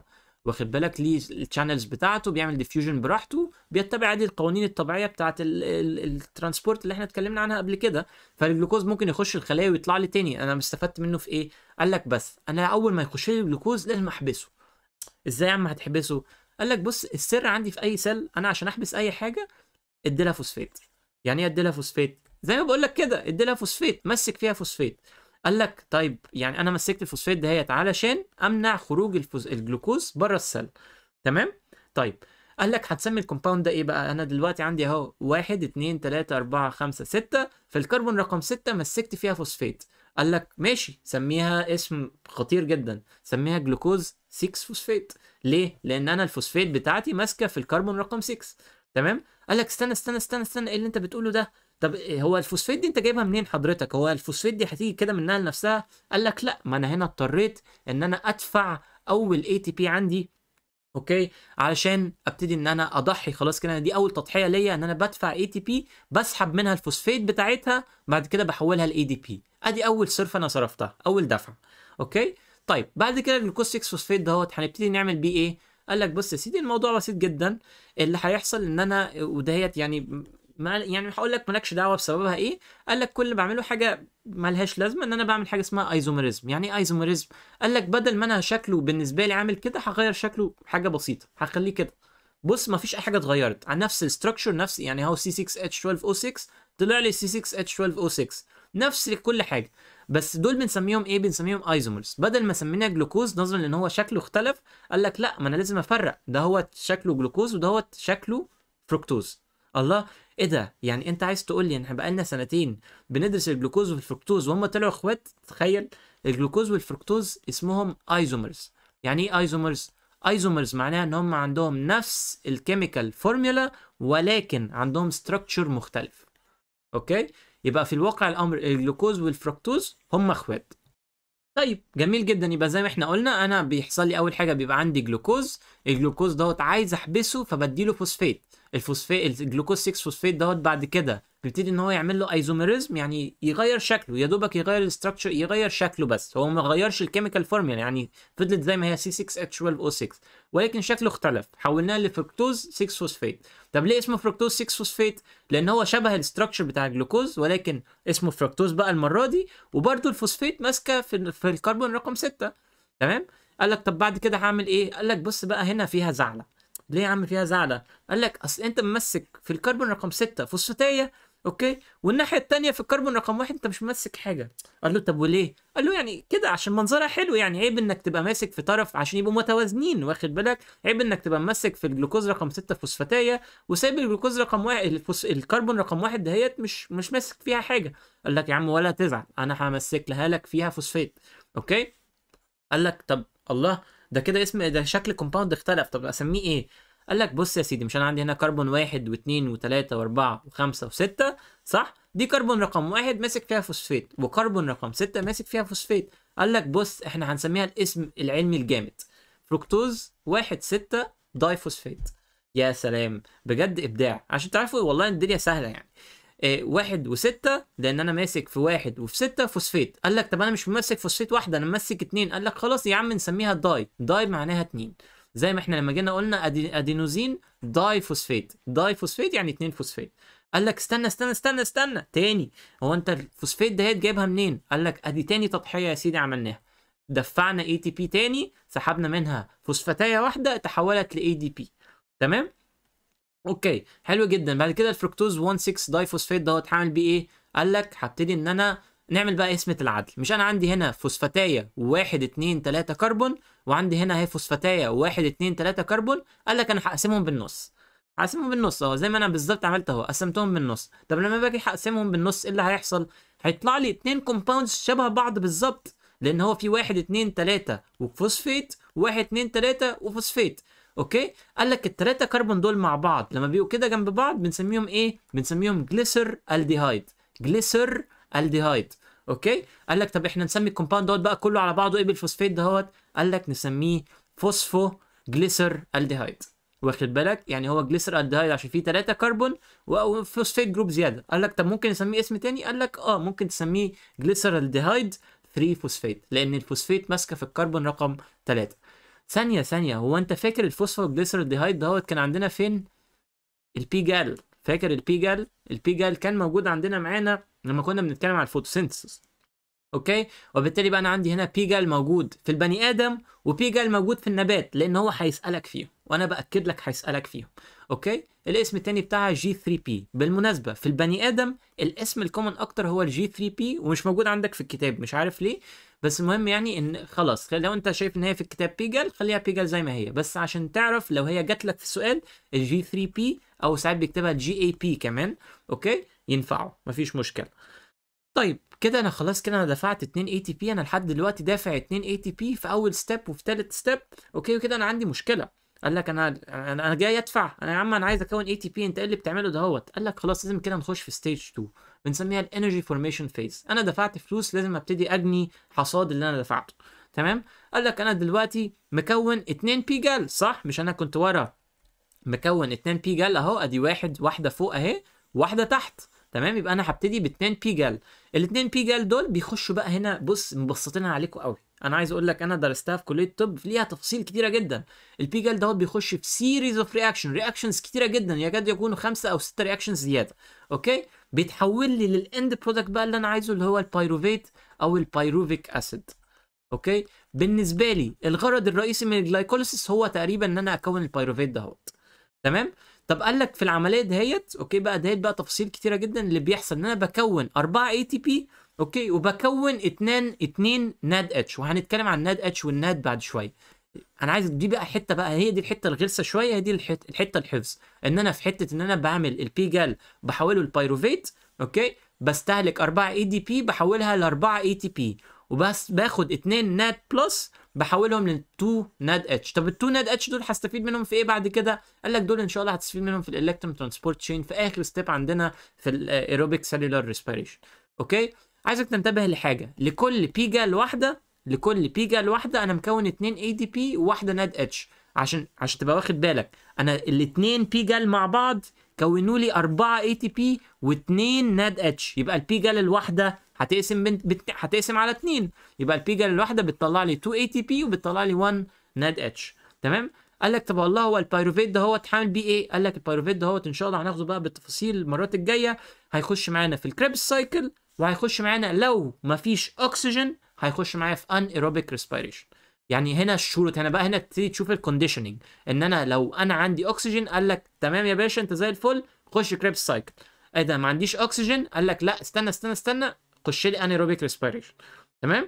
واخد بالك ليه الشانلز بتاعته بيعمل ديفيوجن براحته بيتبع عادي القوانين الطبيعيه بتاعه الترانسبورت اللي احنا اتكلمنا عنها قبل كده فالجلوكوز ممكن يخش الخلايا ويطلع لي تاني انا استفدت منه في ايه قال لك بس انا اول ما يخش لي الجلوكوز لازم احبسه ازاي يا عم هتحبسه قال لك بص السر عندي في اي سيل انا عشان احبس اي حاجه ادي لها فوسفات يعني ايه ادي لها فوسفات زي ما بقول لك كده ادي لها فوسفات مسك فيها فوسفات قال لك طيب يعني انا مسكت الفوسفات دهيت علشان امنع خروج الفوز... الجلوكوز بره السيل تمام طيب قال لك هتسمي الكومباوند ده ايه بقى انا دلوقتي عندي اهو واحد اتنين تلاتة اربعة خمسة ستة في الكربون رقم ستة مسكت فيها فوسفات قال لك ماشي سميها اسم خطير جدا سميها جلوكوز 6 فوسفات ليه لان انا الفوسفات بتاعتي ماسكه في الكربون رقم 6 تمام قال لك استنى استنى استنى استنى ايه اللي انت بتقوله ده طب إيه هو الفوسفات دي انت جايبها منين حضرتك هو الفوسفات دي هتيجي كده منها لنفسها قال لك لا ما انا هنا اضطريت ان انا ادفع اول اي تي بي عندي اوكي علشان ابتدي ان انا اضحي خلاص كده دي اول تضحيه ليا ان انا بدفع اي تي بي بسحب منها الفوسفات بتاعتها بعد كده بحولها لاي دي بي ادي اول صرف انا صرفتها اول دفعه اوكي طيب بعد كده الجلوكوز 6 فوسفات دهوت هنبتدي نعمل بيه ايه قال لك بص يا سيدي الموضوع بسيط جدا اللي هيحصل ان انا ودهيت يعني ما يعني هقول لك مالكش دعوه بسببها ايه قال لك كل اللي بعمله حاجه ملهاش لازمه ان انا بعمل حاجه اسمها ايزوميريزم يعني ايه ايزوميريزم قال لك بدل ما انا شكله بالنسبه لي عامل كده هغير شكله حاجه بسيطه هخليه كده بص ما فيش اي حاجه اتغيرت عن نفس الستراكشر نفس يعني هو سي 6 اتش 12 او 6 طلع لي سي 6 اتش 12 او 6 نفس كل حاجه بس دول بنسميهم ايه بنسميهم ايزومرز بدل ما سميناه جلوكوز نظرا لان هو شكله اختلف قال لك لا ما انا لازم افرق ده هو شكله جلوكوز وده هو شكله فركتوز الله ايه ده يعني انت عايز تقول لي ان احنا بقالنا سنتين بندرس الجلوكوز والفركتوز وهم طلعوا اخوات تخيل الجلوكوز والفركتوز اسمهم ايزومرز يعني ايه ايزومرز ايزومرز معناها ان هم عندهم نفس الكيميكال فورمولا ولكن عندهم ستراكشر مختلف اوكي يبقى في الواقع الامر الجلوكوز والفركتوز هم اخوات طيب جميل جدا يبقى زي ما احنا قلنا انا بيحصل لي اول حاجه بيبقى عندي جلوكوز الجلوكوز دوت عايز احبسه فبديله فوسفات الفوسفات الجلوكوز 6 فوسفات دوت بعد كده بيبتدي ان هو يعمل له ايزوميريزم يعني يغير شكله يا دوبك يغير الاستراكشر يغير شكله بس هو ما غيرش الكيميكال فورمولا يعني فضلت زي ما هي سي 6 اتش 12 او 6 ولكن شكله اختلف حولناه لفركتوز 6 فوسفات طب ليه اسمه فركتوز 6 فوسفات لان هو شبه الاستراكشر بتاع الجلوكوز ولكن اسمه فركتوز بقى المره دي وبرده الفوسفات ماسكه في في الكربون رقم 6 تمام قال لك طب بعد كده هعمل ايه قال لك بص بقى هنا فيها زعله ليه يا عم فيها زعله قال لك اصل انت ممسك في الكربون رقم 6 فوسفاتيه اوكي والناحيه التانية في الكربون رقم واحد انت مش ماسك حاجه قال له طب وليه قال له يعني كده عشان منظرها حلو يعني عيب انك تبقى ماسك في طرف عشان يبقوا متوازنين واخد بالك عيب انك تبقى ماسك في الجلوكوز رقم 6 فوسفاتيه وسايب الجلوكوز رقم واحد الفوس... الكربون رقم واحد دهيت مش مش ماسك فيها حاجه قال لك يا عم ولا تزعل انا همسك لها لك فيها فوسفات اوكي قال لك طب الله ده كده اسم ده شكل كومباوند اختلف طب اسميه ايه قال لك بص يا سيدي مش انا عندي هنا كربون واحد واثنين وثلاثة واربعة وخمسة وستة صح؟ دي كربون رقم واحد ماسك فيها فوسفات وكربون رقم ستة ماسك فيها فوسفات قال لك بص احنا هنسميها الاسم العلمي الجامد فركتوز واحد ستة داي فوسفات يا سلام بجد ابداع عشان تعرفوا والله الدنيا سهلة يعني إيه واحد وستة لان انا ماسك في واحد وفي ستة فوسفات قال لك طب انا مش ماسك فوسفات واحدة انا ماسك اتنين قال لك خلاص يا عم نسميها داي داي معناها اتنين زي ما احنا لما جينا قلنا أدي... ادينوزين داي فوسفات داي فوسفات يعني اتنين فوسفات قال لك استنى استنى استنى استنى تاني هو انت الفوسفات دهيت جايبها منين قال لك ادي تاني تضحيه يا سيدي عملناها دفعنا اي تي بي تاني سحبنا منها فوسفاتيه واحده تحولت لاي دي بي تمام اوكي حلو جدا بعد كده الفركتوز 1 6 داي فوسفات دوت هعمل بيه ايه قال لك هبتدي ان انا نعمل بقى اسمة العدل مش انا عندي هنا فوسفاتايه واحد اتنين تلاتة كربون وعندي هنا اهي فوسفاتايه واحد اتنين تلاتة كربون قال لك انا هقسمهم بالنص هقسمهم بالنص اهو زي ما انا بالظبط عملت اهو قسمتهم بالنص طب لما باجي هقسمهم بالنص ايه اللي هيحصل هيطلع لي اتنين كومباوندز شبه بعض بالظبط لان هو في واحد اتنين تلاتة وفوسفيت واحد اتنين تلاتة وفوسفيت اوكي قال لك التلاتة كربون دول مع بعض لما بيبقوا كده جنب بعض بنسميهم ايه بنسميهم جليسر الديهايد جليسر الديهايد اوكي قال لك طب احنا نسمي الكومباوند دوت بقى كله على بعضه ايه بالفوسفات دهوت قال لك نسميه فوسفو جليسر الديهايد واخد بالك يعني هو جليسر الديهايد عشان فيه 3 كربون وفوسفات جروب زياده قال لك طب ممكن نسميه اسم تاني قال لك اه ممكن تسميه جليسر الديهايد 3 فوسفات لان الفوسفات ماسكه في الكربون رقم 3 ثانيه ثانيه هو انت فاكر الفوسفوجليسيرالديهايد دهوت كان عندنا فين البي جال فاكر البي جال البي جال كان موجود عندنا معانا لما كنا بنتكلم على الفوتوسينثيسيس اوكي وبالتالي بقى انا عندي هنا بي جال موجود في البني ادم وبي جال موجود في النبات لان هو هيسالك فيهم وانا باكد لك هيسالك فيهم اوكي الاسم التاني بتاعها جي 3 بي بالمناسبه في البني ادم الاسم الكومن اكتر هو الجي 3 بي ومش موجود عندك في الكتاب مش عارف ليه بس المهم يعني ان خلاص لو انت شايف ان هي في الكتاب بيجل خليها بيجل زي ما هي بس عشان تعرف لو هي جات لك في السؤال الجي 3 بي او ساعات بيكتبها جي اي بي كمان اوكي ينفعوا مفيش مشكله طيب كده انا خلاص كده انا دفعت 2 اي تي بي انا لحد دلوقتي دافع 2 اي تي بي في اول ستيب وفي ثالث ستيب اوكي وكده انا عندي مشكله قال لك انا انا أنا جاي ادفع انا يا عم انا عايز اكون اي تي بي انت ايه اللي بتعمله دهوت قال لك خلاص لازم كده نخش في ستيج 2 بنسميها الانرجي فورميشن فيز انا دفعت فلوس لازم ابتدي اجني حصاد اللي انا دفعته تمام قال لك انا دلوقتي مكون 2 بي جال صح مش انا كنت ورا مكون 2 بي جال اهو ادي واحد واحده فوق اهي واحده تحت تمام يبقى انا هبتدي ب 2 بي جال ال 2 بي جال دول بيخشوا بقى هنا بص مبسطينها عليكم قوي انا عايز اقول لك انا درستها في كليه الطب ليها تفاصيل كتيره جدا البي جال دوت بيخش في سيريز اوف رياكشن رياكشنز كتيره جدا يكاد يكونوا خمسه او سته رياكشنز زياده اوكي بيتحول لي للاند برودكت بقى اللي انا عايزه اللي هو البيروفيت او البيروفيك اسيد اوكي بالنسبه لي الغرض الرئيسي من الجلايكوليسيس هو تقريبا ان انا اكون البيروفيت دهوت تمام طب قال لك في العمليه دهيت اوكي بقى دهيت بقى تفاصيل كتيره جدا اللي بيحصل ان انا بكون 4 اي تي بي اوكي وبكون 2 2 ناد اتش وهنتكلم عن ناد اتش والناد بعد شويه انا عايز دي بقى حته بقى هي دي الحته الغلسه شويه هي دي الحته, الحتة الحفظ ان انا في حته ان انا بعمل البي جال بحوله البيروفيت اوكي بستهلك 4 اي دي بي بحولها ل 4 اي تي بي وبس باخد 2 ناد بلس بحولهم ل 2 ناد اتش طب ال 2 ناد اتش دول هستفيد منهم في ايه بعد كده قال لك دول ان شاء الله هتستفيد منهم في الالكترون ترانسبورت تشين في اخر ستيب عندنا في الايروبيك سيلولار ريسبيريشن اوكي عايزك تنتبه لحاجه لكل بي جال واحده لكل بي جال واحده انا مكون 2 اي دي بي وواحده ناد اتش عشان عشان تبقى واخد بالك انا الاثنين بي جال مع بعض كونوا لي 4 اي تي بي و2 ناد اتش يبقى البي جال الواحده هتقسم بنت بت... هتقسم على 2 يبقى البي جال الواحده بتطلع لي 2 اي تي بي وبتطلع لي 1 ناد اتش تمام قال لك طب والله هو البيروفيت ده هو اتعامل بيه ايه قال لك البيروفيت ده هو ان شاء الله هناخده بقى بالتفاصيل المرات الجايه هيخش معانا في الكريبس سايكل وهيخش معانا لو مفيش اكسجين هيخش معايا في ان ايروبيك ريسبيريشن يعني هنا الشروط هنا بقى هنا تبتدي تشوف الكونديشننج ان انا لو انا عندي اكسجين قال لك تمام يا باشا انت زي الفل خش كريبس سايكل ايه ده ما عنديش اكسجين قال لك لا استنى استنى استنى خش لي انيروبيك ريسبيريشن تمام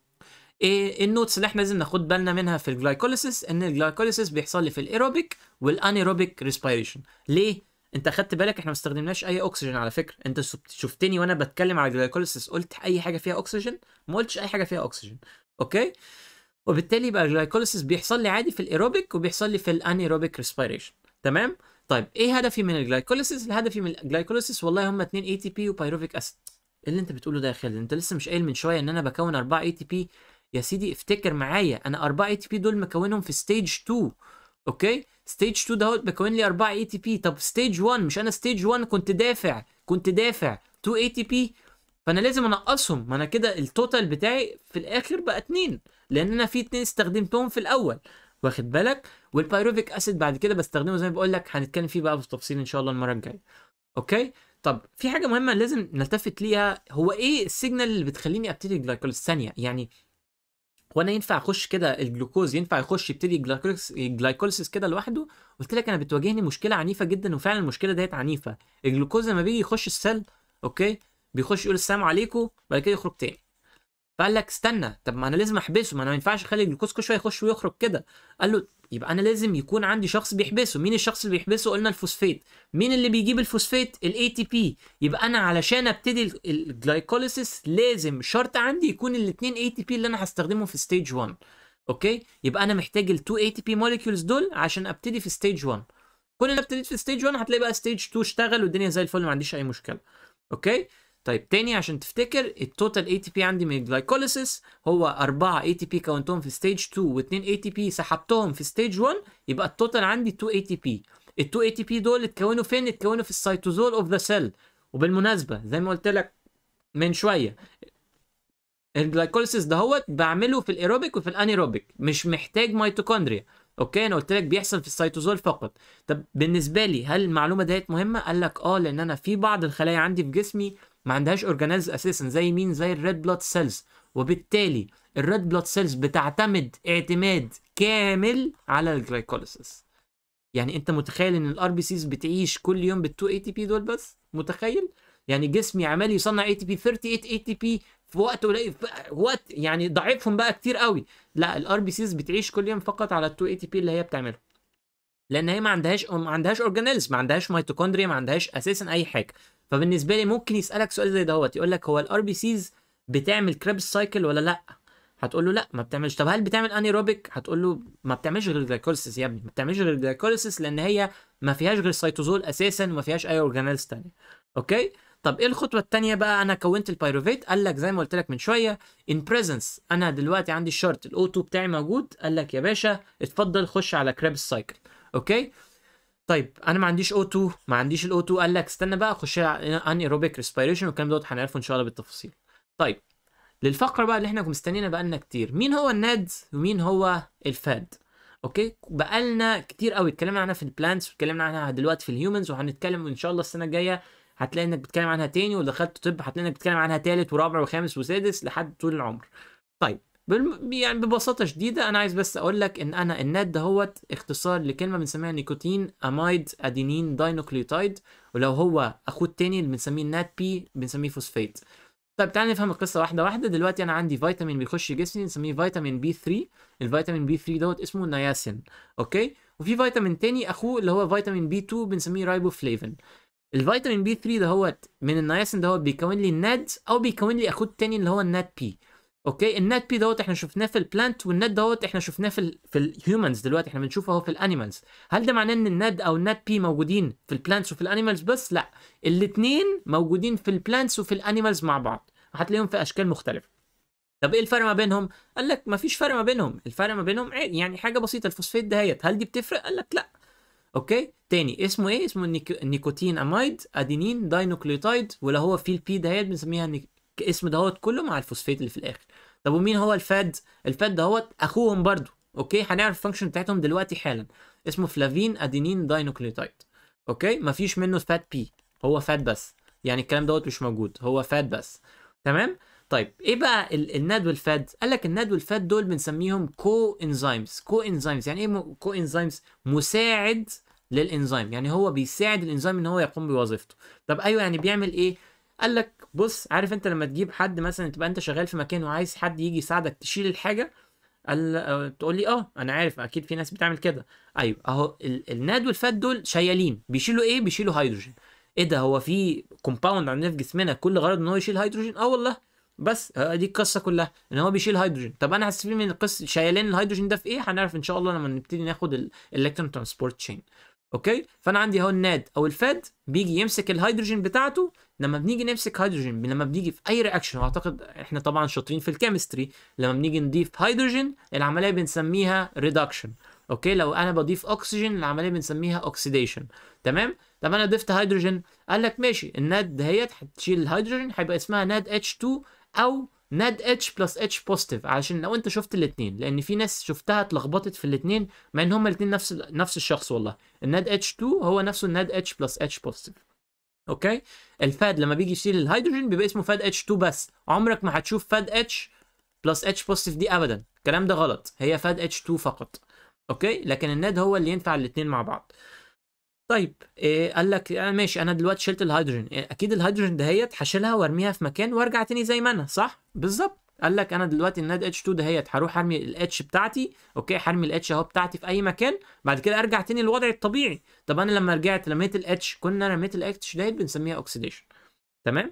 ايه النوتس اللي احنا لازم ناخد بالنا منها في الجلايكوليسيس ان الجلايكوليسيس بيحصل لي في الايروبيك والانيروبيك ريسبيريشن ليه انت خدت بالك احنا ما استخدمناش اي اكسجين على فكره انت شفت- شفتني وانا بتكلم على الجلايكوليسيس قلت اي حاجه فيها اكسجين ما قلتش اي حاجه فيها اكسجين اوكي وبالتالي بقى الجلايكوليسيس بيحصل لي عادي في الايروبيك وبيحصل لي في الانيروبيك ريسبيريشن تمام طيب ايه هدفي من الجلايكوليسيس هدفي من الجلايكوليسيس والله هم 2 اي تي بي وبيروفيك اسيد إيه اللي انت بتقوله ده يا خالد انت لسه مش قايل من شويه ان انا بكون 4 اي تي بي يا سيدي افتكر معايا انا 4 اي تي بي دول مكونهم في ستيج 2 اوكي ستيج 2 دهوت بكون لي 4 اي تي بي طب ستيج 1 مش انا ستيج 1 كنت دافع كنت دافع 2 اي تي بي فانا لازم انقصهم ما انا كده التوتال بتاعي في الاخر بقى 2 لان انا في 2 استخدمتهم في الاول واخد بالك والبيروفيك اسيد بعد كده بستخدمه زي ما بقول لك هنتكلم فيه بقى بالتفصيل ان شاء الله المره الجايه اوكي طب في حاجه مهمه لازم نلتفت ليها هو ايه السيجنال اللي بتخليني ابتدي الجلايكوليس ثانيه يعني هو انا ينفع اخش كده الجلوكوز ينفع يخش يبتدي جلايكوليس جلايكوليسيس كده لوحده قلت لك انا بتواجهني مشكله عنيفه جدا وفعلا المشكله ديت عنيفه الجلوكوز لما بيجي يخش السيل اوكي بيخش يقول السلام عليكم بعد كده يخرج تاني فقال لك استنى طب ما انا لازم احبسه ما انا ما ينفعش اخلي الجلوكوز كل شويه يخش ويخرج كده قال له يبقى انا لازم يكون عندي شخص بيحبسه مين الشخص اللي بيحبسه قلنا الفوسفات مين اللي بيجيب الفوسفات الاي تي بي يبقى انا علشان ابتدي ال- الجلايكوليسيس لازم شرط عندي يكون الاثنين اي تي بي اللي انا هستخدمهم في ستيج 1 اوكي يبقى انا محتاج ال 2 اي تي بي موليكيولز دول عشان ابتدي في ستيج 1 كل اللي ابتديت في ستيج 1 هتلاقي بقى ستيج 2 اشتغل والدنيا زي الفل ما عنديش اي مشكله اوكي طيب تاني عشان تفتكر التوتال اي تي بي عندي من الجلايكوليسيس هو 4 اي تي بي كونتهم في ستيج 2 و2 اي تي بي سحبتهم في ستيج 1 يبقى التوتال عندي 2 اي تي بي ال 2 اي تي بي دول اتكونوا فين اتكونوا في السيتوزول اوف ذا سيل وبالمناسبه زي ما قلت لك من شويه الجلايكوليسيس دهوت بعمله في الايروبيك وفي الانيروبيك مش محتاج ميتوكوندريا اوكي انا قلت لك بيحصل في السيتوزول فقط طب بالنسبه لي هل المعلومه ديت مهمه قال لك اه لان انا في بعض الخلايا عندي في جسمي ما عندهاش اورجانيز اساسا زي مين زي الريد بلاد سيلز وبالتالي الريد بلاد سيلز بتعتمد اعتماد كامل على الجلايكوليسيس يعني انت متخيل ان الار بي سيز بتعيش كل يوم بال 2 اي تي بي دول بس متخيل يعني جسمي عمال يصنع اي تي بي 38 اي تي بي في وقت قليل في وقت يعني ضعيفهم بقى كتير قوي لا الار بي سيز بتعيش كل يوم فقط على ال 2 اي تي بي اللي هي بتعمله لان هي ما عندهاش ما عندهاش اورجانيلز ما عندهاش ميتوكوندريا ما عندهاش اساسا اي حاجه فبالنسبه لي ممكن يسالك سؤال زي دوت يقول لك هو الار بي سيز بتعمل كريبس سايكل ولا لا هتقول له لا ما بتعملش طب هل بتعمل انيروبيك هتقول له ما بتعملش غير الجلايكوليسيس يا ابني ما بتعملش غير الجلايكوليسيس لان هي ما فيهاش غير السيتوزول اساسا وما فيهاش اي اورجانيلز تانية اوكي طب ايه الخطوه الثانيه بقى انا كونت البيروفيت قال لك زي ما قلت لك من شويه ان بريزنس انا دلوقتي عندي الشرط الاو 2 بتاعي موجود قال لك يا باشا اتفضل خش على كريبس سايكل اوكي طيب انا ما عنديش او 2 ما عنديش الاو 2 قال لك استنى بقى خش على ان ايروبيك ريسبيريشن والكلام دوت هنعرفه ان شاء الله بالتفاصيل طيب للفقره بقى اللي احنا كنا مستنينا بقالنا كتير مين هو الناد ومين هو الفاد اوكي بقالنا كتير قوي اتكلمنا عنها في البلانتس واتكلمنا عنها دلوقتي في الهيومنز وهنتكلم ان شاء الله السنه الجايه هتلاقي انك بتتكلم عنها تاني ودخلت طب هتلاقي انك بتتكلم عنها تالت ورابع وخامس وسادس لحد طول العمر طيب بالم... يعني ببساطه شديده انا عايز بس اقول لك ان انا النات دهوت اختصار لكلمه بنسميها نيكوتين امايد ادينين داينوكليوتايد ولو هو اخوه التاني اللي بنسميه النات بي بنسميه فوسفات طيب تعالى نفهم القصه واحده واحده دلوقتي انا عندي فيتامين بيخش جسمي نسميه فيتامين بي 3 الفيتامين بي 3 دوت اسمه نياسين اوكي وفي فيتامين تاني اخوه اللي هو فيتامين بي 2 بنسميه رايبوفلافين الفيتامين بي 3 دهوت من النياسين دهوت بيكون لي الناد او بيكون لي اخوه التاني اللي هو النات بي اوكي النات بي دوت احنا شفناه في البلانت والنات دوت احنا شفناه في ال في الهيومنز دلوقتي احنا بنشوفه اهو في الانيمالز هل ده معناه ان الناد او النات بي موجودين في البلانتس وفي الانيمالز بس لا الاثنين موجودين في البلانتس وفي الانيمالز مع بعض هتلاقيهم في اشكال مختلفه طب ايه الفرق ما بينهم قال لك ما فيش فرق ما بينهم الفرق ما بينهم عادي يعني حاجه بسيطه الفوسفات دهيت هل دي بتفرق قال لك لا اوكي تاني اسمه ايه اسمه النيك... النيكوتين امايد ادينين داينوكليوتايد ولا هو في البي دهيت بنسميها نيك... اسم دهوت كله مع الفوسفات اللي في الاخر طب ومين هو الفاد الفاد دهوت اخوهم برضو اوكي هنعرف الفانكشن بتاعتهم دلوقتي حالا اسمه فلافين ادينين داينوكليوتايد اوكي مفيش منه فات بي هو فات بس يعني الكلام دوت مش موجود هو فات بس تمام طيب ايه بقى ال- الناد والفاد قال لك الناد والفاد دول بنسميهم كو انزيمز كو انزيمز يعني ايه كو انزيمز مساعد للانزيم يعني هو بيساعد الانزيم ان هو يقوم بوظيفته طب ايوه يعني بيعمل ايه قال لك بص عارف انت لما تجيب حد مثلا تبقى انت شغال في مكان وعايز حد يجي يساعدك تشيل الحاجه قال آه، تقول لي اه انا عارف اكيد في ناس بتعمل كده ايوه اهو ال- الناد والفات دول شيالين بيشيلوا ايه بيشيلوا هيدروجين ايه ده هو في كومباوند عندنا في جسمنا كل غرض ان هو يشيل هيدروجين اه والله بس آه، دي القصه كلها ان هو بيشيل هيدروجين طب انا هستفيد من القصه شيلان الهيدروجين ده في ايه هنعرف ان شاء الله لما نبتدي ناخد الالكترون ترانسبورت تشين اوكي فانا عندي اهو الناد او الفاد بيجي يمسك الهيدروجين بتاعته لما بنيجي نمسك هيدروجين لما بنيجي في اي رياكشن واعتقد احنا طبعا شاطرين في الكيمستري لما بنيجي نضيف هيدروجين العمليه بنسميها ريدكشن اوكي لو انا بضيف اكسجين العمليه بنسميها اوكسيديشن تمام طب انا ضفت هيدروجين قال لك ماشي الناد دهيت هتشيل الهيدروجين هيبقى اسمها ناد اتش 2 او ناد اتش بلس اتش بوزيتيف علشان لو انت شفت الاثنين لان في ناس شفتها اتلخبطت في الاثنين مع ان هما الاثنين نفس نفس الشخص والله الناد اتش 2 هو نفسه الناد اتش بلس اتش بوزيتيف اوكي الفاد لما بيجي يشيل الهيدروجين بيبقى اسمه فاد اتش 2 بس عمرك ما هتشوف فاد اتش بلس اتش بوزيتيف دي ابدا الكلام ده غلط هي فاد اتش 2 فقط اوكي لكن الناد هو اللي ينفع الاثنين مع بعض طيب إيه قال لك آه ماشي انا دلوقتي شلت الهيدروجين إيه اكيد الهيدروجين دهيت هشيلها وارميها في مكان وارجع تاني زي ما انا صح بالظبط قال لك انا دلوقتي الناد اتش 2 دهيت هروح ارمي الاتش بتاعتي اوكي هرمي الاتش اهو بتاعتي في اي مكان بعد كده ارجع تاني للوضع الطبيعي طب انا لما رجعت رميت الاتش كنا رميت الاتش دهيت بنسميها اوكسيديشن تمام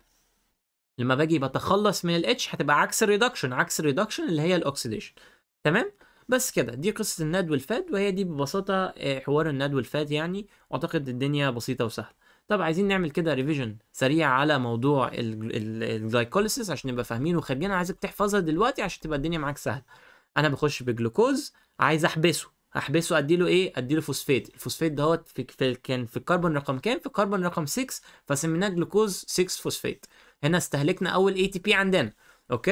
لما باجي بتخلص من الاتش هتبقى عكس الريدكشن عكس الريدكشن اللي هي الاكسيديشن تمام بس كده دي قصه الناد والفاد وهي دي ببساطه آه، حوار الناد والفاد يعني واعتقد الدنيا بسيطه وسهله طب عايزين نعمل كده ريفيجن سريع على موضوع الجلايكوليسيس عشان نبقى فاهمين وخارجين انا عايزك تحفظها دلوقتي عشان تبقى الدنيا معاك سهله انا بخش بجلوكوز عايز احبسه احبسه اديله ايه اديله فوسفات الفوسفات دهوت في, في كان في الكربون رقم كام في الكربون رقم 6 فسميناه جلوكوز 6 فوسفات هنا استهلكنا اول اي تي بي عندنا اوكي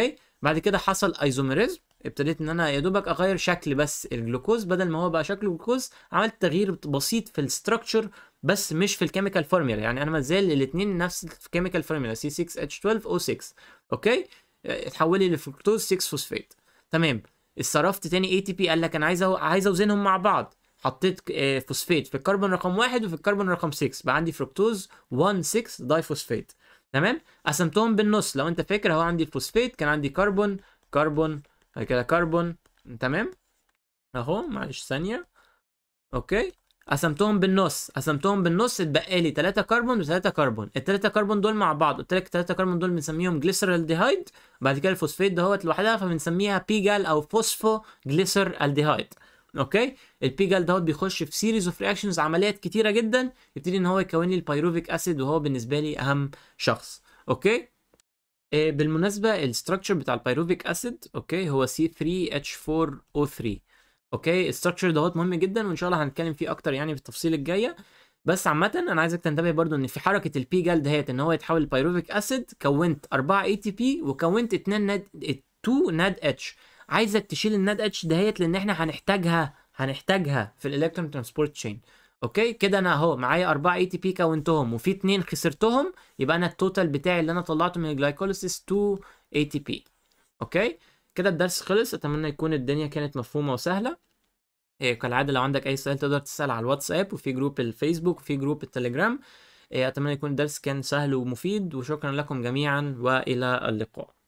بعد كده حصل ايزوميريزم ابتديت ان انا يا دوبك اغير شكل بس الجلوكوز بدل ما هو بقى شكله جلوكوز عملت تغيير بسيط في الستراكشر بس مش في الكيميكال فورميلا يعني انا ما زال الاثنين نفس الكيميكال فورميلا سي 6 اتش 12 او 6 اوكي اتحول لي لفركتوز 6 فوسفات تمام اتصرفت تاني اي تي بي قال لك انا عايز أو... عايز اوزنهم مع بعض حطيت آه، فوسفات في الكربون رقم واحد وفي الكربون رقم 6 بقى عندي فركتوز 1 6 داي فوسفات تمام قسمتهم بالنص لو انت فاكر اهو عندي الفوسفات كان عندي كربون كربون بعد كده كربون تمام اهو معلش ثانيه اوكي قسمتهم بالنص قسمتهم بالنص اتبقى لي 3 كربون و3 كربون الثلاثه كربون دول مع بعض قلت لك الثلاثه كربون دول بنسميهم جليسرالديهايد بعد كده الفوسفات دهوت لوحدها فبنسميها بيجال او فوسفو جليسرالديهايد اوكي البيجال دهوت بيخش في سيريز اوف رياكشنز عمليات كتيره جدا يبتدي ان هو يكون لي البيروفيك اسيد وهو بالنسبه لي اهم شخص اوكي إيه بالمناسبه الستراكشر بتاع البيروفيك اسيد اوكي هو C3H4O3 اوكي الستراكشر دوت مهم جدا وان شاء الله هنتكلم فيه اكتر يعني في التفصيل الجايه بس عامة انا عايزك تنتبه برضو ان في حركة البي جال دهيت ان هو يتحول لبيروفيك اسيد كونت 4 اي تي بي وكونت 2 ناد 2 ناد اتش عايزك تشيل الناد اتش دهيت لان احنا هنحتاجها هنحتاجها في الالكترون ترانسبورت تشين اوكي كده انا اهو معايا 4 اي تي بي كونتهم وفي 2 خسرتهم يبقى انا التوتال بتاعي اللي انا طلعته من الجلايكوليسيس 2 اي تي بي اوكي كده الدرس خلص اتمنى يكون الدنيا كانت مفهومة وسهلة إيه كالعادة لو عندك أي سؤال تقدر تسأل على الواتساب وفي جروب الفيسبوك وفي جروب التليجرام إيه أتمنى يكون الدرس كان سهل ومفيد وشكرا لكم جميعا وإلى اللقاء